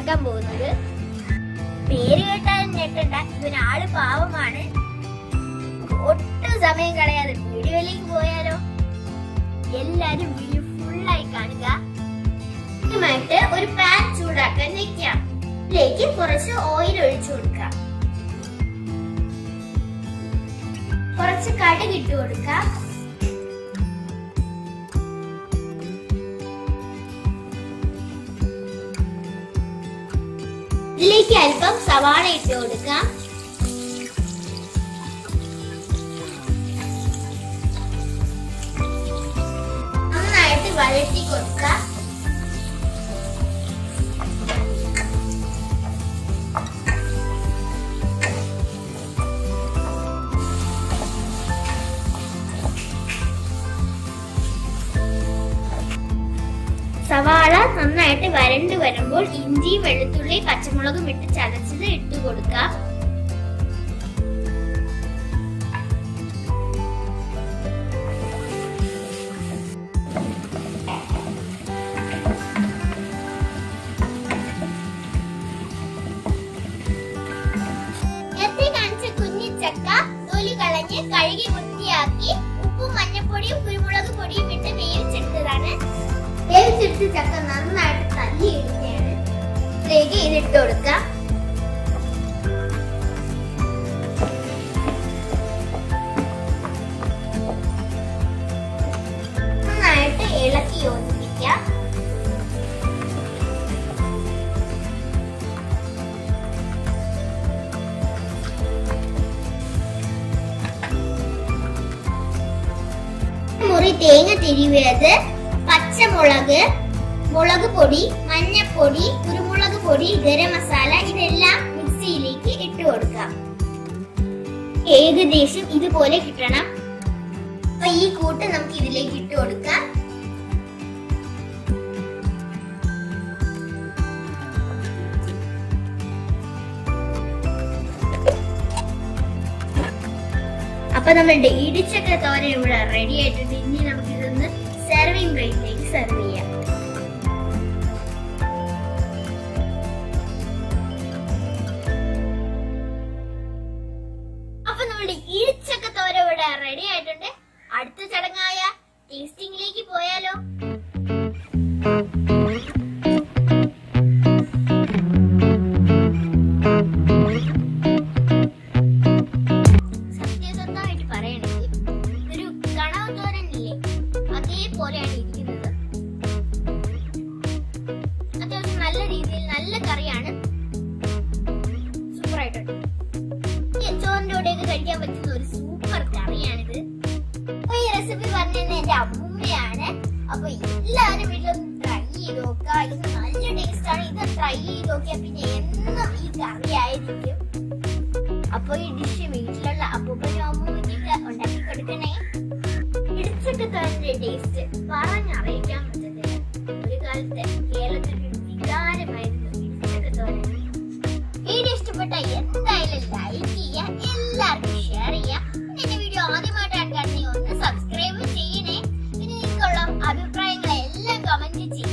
ഉണ്ടാക്കാൻ പോകുന്നത് പേര് കേട്ടാൽ ഞെട്ടണ്ട ഇവൻ ആള് പാവമാണ് ഒട്ടും സമയം കളയാതെ വീഡിയോയിലേക്ക് പോയാലോ എല്ലാരും വീഡിയോ ഫുള്ളായി കാണുക ആദ്യമായിട്ട് ഒരു പാൻ ചൂടാക്കാൻ വെക്കാം ഇതിലേക്ക് കുറച്ച് ഓയിൽ ഒഴിച്ചു കൊടുക്കാം കുറച്ച് കടുക് ഇട്ട് കൊടുക്കാം ഇതിലേക്ക് അല്പം സവാള ഇട്ട് കൊടുക്കാം നന്നായിട്ട് വഴറ്റി കൊടുക്കാം സവാള നന്നായിട്ട് വരണ്ടു വരുമ്പോൾ ഇഞ്ചി വെളുത്തുള്ളി പച്ചമുളകും ഇട്ട് ചതച്ചത് ഇട്ട് കൊടുക്കാം നേരത്തെ കാണിച്ച കുഞ്ഞിച്ചക്ക തൊലി കളഞ്ഞ് കഴുകി വൃത്തിയാക്കി ഉപ്പും മഞ്ഞപ്പൊടിയും കുരുമുളക് പൊടിയും ഇട്ട് വേവിച്ചെടുത്തതാണ് വേവിച്ചെടുത്ത ചക്ക നന്നായിട്ട് തല്ലി ഇടുകയാണ് ഇതിലേക്ക് ഇതിട്ട് കൊടുക്കാം നന്നായിട്ട് ഇളക്കി യോജിപ്പിക്കാം മുറി തേങ്ങ തിരിവിയത് പച്ചമുളക് മുളക് പൊടി മഞ്ഞപ്പൊടി കുരുമുളക് പൊടി ഗരം മസാല ഇതെല്ലാം മിക്സിയിലേക്ക് ഇട്ട് കൊടുക്കാം ഏകദേശം ഇതുപോലെ കിട്ടണം അപ്പൊ ഈ കൂട്ട് നമുക്ക് ഇതിലേക്ക് ഇട്ട് കൊടുക്കാം അപ്പൊ നമ്മളുടെ ഇടിച്ചക്ക തോരൻ ഇവിടെ റെഡി ആയിട്ടുണ്ട് ഇനി നമുക്ക് ഇതൊന്ന് സെർവിങ് പ്ലേറ്റിലേക്ക് സെർവ് ചെയ്യാം അപ്പൊ നമ്മുടെ ഇടിച്ചക്ക തോര ഇവിടെ റെഡി ആയിട്ടുണ്ട് അടുത്ത ചടങ്ങായ ടേസ്റ്റിംഗിലേക്ക് പോയാലോ സത്യസന്ധമായിട്ട് പറയണെങ്കിൽ ഒരു കണവ് തോരനില്ലേ അതേപോലെയാണ് ഇരിക്കുന്നത് അത്യാവശ്യം നല്ല രീതിയിൽ നല്ല കറിയാണ് സൂപ്പർ ആയിട്ടുണ്ട് ഈ ചോറിന്റെ കൂടെയൊക്കെ കഴിക്കാൻ പറ്റുന്ന ഒരു സൂപ്പർ കറിയാണിത് അപ്പൊ ഈ റെസിപ്പി പറഞ്ഞത് എന്റെ അമ്മൂമ്മയാണ് അപ്പൊ എല്ലാവരും വീട്ടിലൊന്ന് ട്രൈ ചെയ്ത് നോക്കുക ഇത് നല്ല ടേസ്റ്റ് ആണ് ഇത് ട്രൈ ചെയ്ത് നോക്കിയാൽ പിന്നെ എന്നും ഈ കറി ആയിരിക്കും അപ്പൊ ഈ ഡിഷ് വീട്ടിലുള്ള അപ്പൂപ്പനും അമ്മൂമ്മയ്ക്കൊക്കെ ഉണ്ടാക്കി കൊടുക്കണേ ഇടിച്ചൊക്കെ തന്നെ ടേസ്റ്റ് പറഞ്ഞറിയിക്കാൻ പറ്റത്തില്ല ഒരു കാലത്ത് കേരളത്തിൽ ഒരു വികാരമായിരുന്നു ഇടിച്ചൊക്കെ തോരൻ വീഡിയോ ഇഷ്ടപ്പെട്ട എന്തായാലും ലൈക്ക് ചെയ്യുക എല്ലാവർക്കും ഷെയർ ചെയ്യുക പിന്നെ എന്റെ വീഡിയോ ആദ്യമായിട്ടാണ് കാണുന്നെങ്കിൽ ഒന്ന് സബ്സ്ക്രൈബ് ചെയ്യണേ പിന്നെ നിങ്ങൾക്കുള്ള അഭിപ്രായങ്ങളെല്ലാം കമന്റ് ചെയ്യുക